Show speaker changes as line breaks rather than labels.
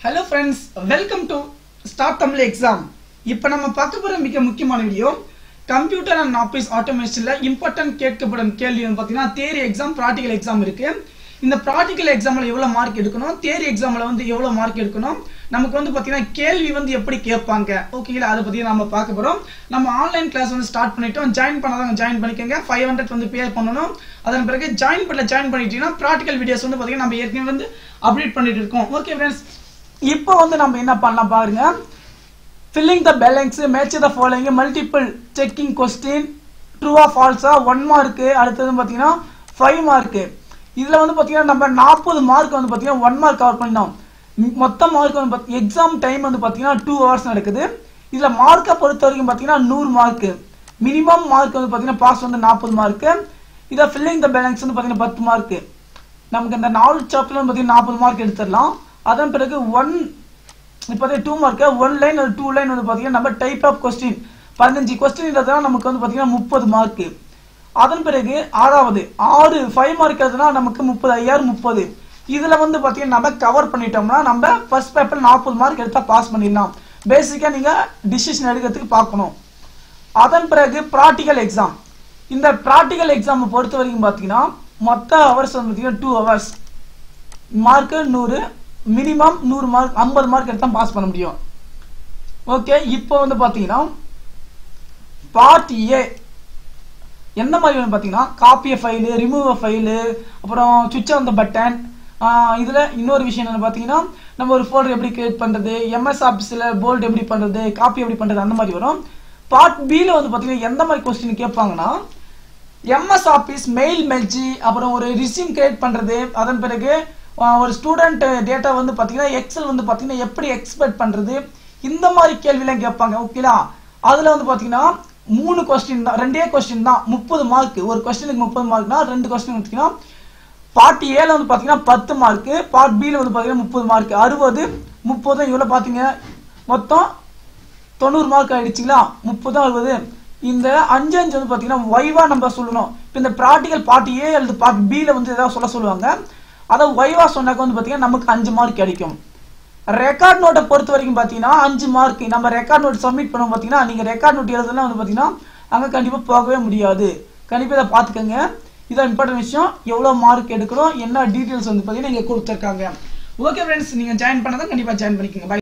hello friends welcome to start Tamil exam இப்போ நம்ம பார்க்க போகிற மிக முக்கியமான வீடியோ கம்ப்யூட்டர் அண்ட் ஆஃபீஸ் ஆட்டோமேஷனில் இம்பார்ட்டன்ட் கேட்கப்படும் கேள்வி வந்து பார்த்தீங்கன்னா தேரி எக்ஸாம் ப்ராக்டிகல் எக்ஸாம் இருக்கு இந்த ப்ராக்டிகல் எக்ஸாமில் எவ்வளோ மார்க் எடுக்கணும் தேரி எக்ஸாமில் வந்து எவ்வளோ மார்க் எடுக்கணும் நமக்கு வந்து பார்த்தீங்கன்னா கேள்வி வந்து எப்படி கேட்பாங்க ஓகேங்களா அதை பற்றி நம்ம பார்க்க போகிறோம் நம்ம ஆன்லைன் கிளாஸ் வந்து ஸ்டார்ட் பண்ணிட்டோம் ஜாயின் பண்ணாதவங்க ஜாயின் பண்ணிக்கோங்க ஃபைவ் ஹண்ட்ரட் வந்து பே பண்ணணும் அதன் பிறகு ஜாயின் பண்ணல ஜாயின் பண்ணிட்டீங்கன்னா ப்ராக்டிகல் வீடியோஸ் வந்து பார்த்தீங்கன்னா நம்ம ஏற்கனவே வந்து அப்டேட் பண்ணிட்டு இருக்கோம் ஓகே ஃப்ரெண்ட்ஸ் இப்போ வந்து நம்ம என்ன பண்ணலாம் பாருங்க filling the balance match the following multiple checking question ட்ரூவா ஃபால்ஸா ஒன் மார்க்கு அடுத்தது பார்த்தீங்கன்னா ஃபைவ் மார்க்கு இதில் வந்து பார்த்தீங்கன்னா நம்ம நாற்பது மார்க் வந்து பார்த்தீங்கன்னா ஒன் மார்க் கவர் பண்ணிட்டோம் மொத்த மார்க் வந்து பார்த்தி எக்ஸாம் டைம் வந்து பார்த்தீங்கன்னா டூ ஹவர்ஸ் நடக்குது இதில் மார்க்கை பொறுத்த வரைக்கும் பார்த்தீங்கன்னா நூறு மார்க்கு மினிமம் மார்க் வந்து பார்த்தீங்கன்னா பாஸ் வந்து நாற்பது மார்க்கு இதை ஃபில்லிங் த பேலன்ஸ் வந்து பார்த்தீங்கன்னா பத்து மார்க்கு நமக்கு இந்த நாலு சாப்டர் வந்து பார்த்தீங்கன்னா நாற்பது மார்க் எடுத்துடலாம் அதன் பிறகு ஒன் இப்போ டூ மார்க்கு ஒன் லைன் ஒரு டூ லைன் வந்து பார்த்தீங்கன்னா நம்ம டைப் ஆஃப் கொஸ்டின் பதினஞ்சு கொஸ்டின் தான் நமக்கு வந்து பார்த்தீங்கன்னா முப்பது மார்க்கு அதன் பிறகு ஆறாவது ஆறு ஃபைவ் மார்க் எழுதுனா நமக்கு முப்பது ஐயாயிரம் முப்பது இதுல வந்து பார்த்தீங்கன்னா நம்ம கவர் பண்ணிட்டோம்னா நம்ம ஃபர்ஸ்ட் பேப்பர் நாற்பது மார்க் எடுத்தா பாஸ் பண்ணிடலாம் பேசிக்கா நீங்க டிசிஷன் எடுக்கிறதுக்கு பார்க்கணும் அதன் பிறகு ப்ராக்டிக்கல் எக்ஸாம் இந்த ப்ராக்டிக்கல் எக்ஸாம் பொறுத்த வரைக்கும் பார்த்தீங்கன்னா மொத்த ஹவர்ஸ் வந்து பார்த்தீங்கன்னா டூ ஹவர்ஸ் மார்க்கு நூறு மினிமம் நூறு மார்க் ஐம்பது மார்க் எடுத்தா பாஸ் பண்ண முடியும் ஓகே இப்போ வந்து பார்த்தீங்கன்னா பார்ட் ஏ எந்த மாதிரி வேணும் பார்த்தீங்கன்னா காப்பி ஃபைலு ரிமூவ் ஃபைலு அப்புறம் சுவிட்ச் ஆன் த பட்டன் இதில் இன்னொரு விஷயம் என்ன பார்த்தீங்கன்னா நம்ம ஒரு ஃபோல்டர் எப்படி கிரியேட் பண்ணுறது எம்எஸ் ஆஃபீஸில் போல்ட் எப்படி பண்ணுறது காப்பி எப்படி பண்ணுறது அந்த மாதிரி வரும் பார்ட் பியில் வந்து பார்த்தீங்கன்னா எந்த மாதிரி கொஸ்டின் கேட்பாங்கன்னா எம்எஸ் ஆஃபீஸ் மெயில் மெல்ஜி அப்புறம் ஒரு ரிசியூம் கிரியேட் பண்ணுறது அதன் பிறகு ஒரு ஸ்டூடெண்ட் டேட்டா வந்து பார்த்தீங்கன்னா எக்ஸல் வந்து பார்த்தீங்கன்னா எப்படி எக்ஸ்பெக்ட் பண்ணுறது இந்த மாதிரி கேள்விலாம் கேட்பாங்க ஓகேலா அதில் வந்து பார்த்தீங்கன்னா மூணு கொஸ்டின் தான் ரெண்டே கொஸ்டின் தான் முப்பது மார்க் ஒரு கொஸ்டினுக்கு முப்பது மார்க்னா ரெண்டு கொஸ்டின் பார்த்தீங்கன்னா பார்ட் ஏல வந்து பார்த்தீங்கன்னா பத்து மார்க்கு பார்ட் பியில் வந்து பார்த்தீங்கன்னா முப்பது மார்க் அறுபது முப்பது இவ்வளோ பார்த்தீங்க மொத்தம் தொண்ணூறு மார்க் ஆயிடுச்சுங்களா முப்பது அறுபது இந்த அஞ்சு அஞ்சு வந்து பார்த்தீங்கன்னா வைவா நம்ம சொல்லணும் இப்போ இந்த ப்ராக்டிக்கல் பார்ட் ஏ அல்லது பார்ட் பியில் வந்து ஏதாவது சொல்ல சொல்லுவாங்க அதை வைவா சொன்னாக்க வந்து பார்த்தீங்கன்னா நமக்கு அஞ்சு மார்க் கிடைக்கும் ரெக்கார்ட் நோட்டை பொறுத்த வரைக்கும் பார்த்தீங்கன்னா அஞ்சு மார்க் நம்ம ரெக்கார்ட் நோட் சப்மிட் பண்ணோம் பார்த்தீங்கன்னா நீங்கள் ரெக்கார்ட் நோட் எழுதுனா வந்து பார்த்தீங்கன்னா அங்கே கண்டிப்பாக போகவே முடியாது கண்டிப்பாக இதை பார்த்துக்கோங்க இதான் இம்பார்ட்டன்ட் விஷயம் எவ்வளோ மார்க் எடுக்கிறோம் என்ன டீட்டெயில்ஸ் வந்து பார்த்தீங்கன்னா இங்கே கொடுத்துருக்காங்க ஓகே ஃப்ரெண்ட்ஸ் நீங்கள் ஜாயின் பண்ணதான் கண்டிப்பாக ஜாயின் பண்ணிக்கோங்க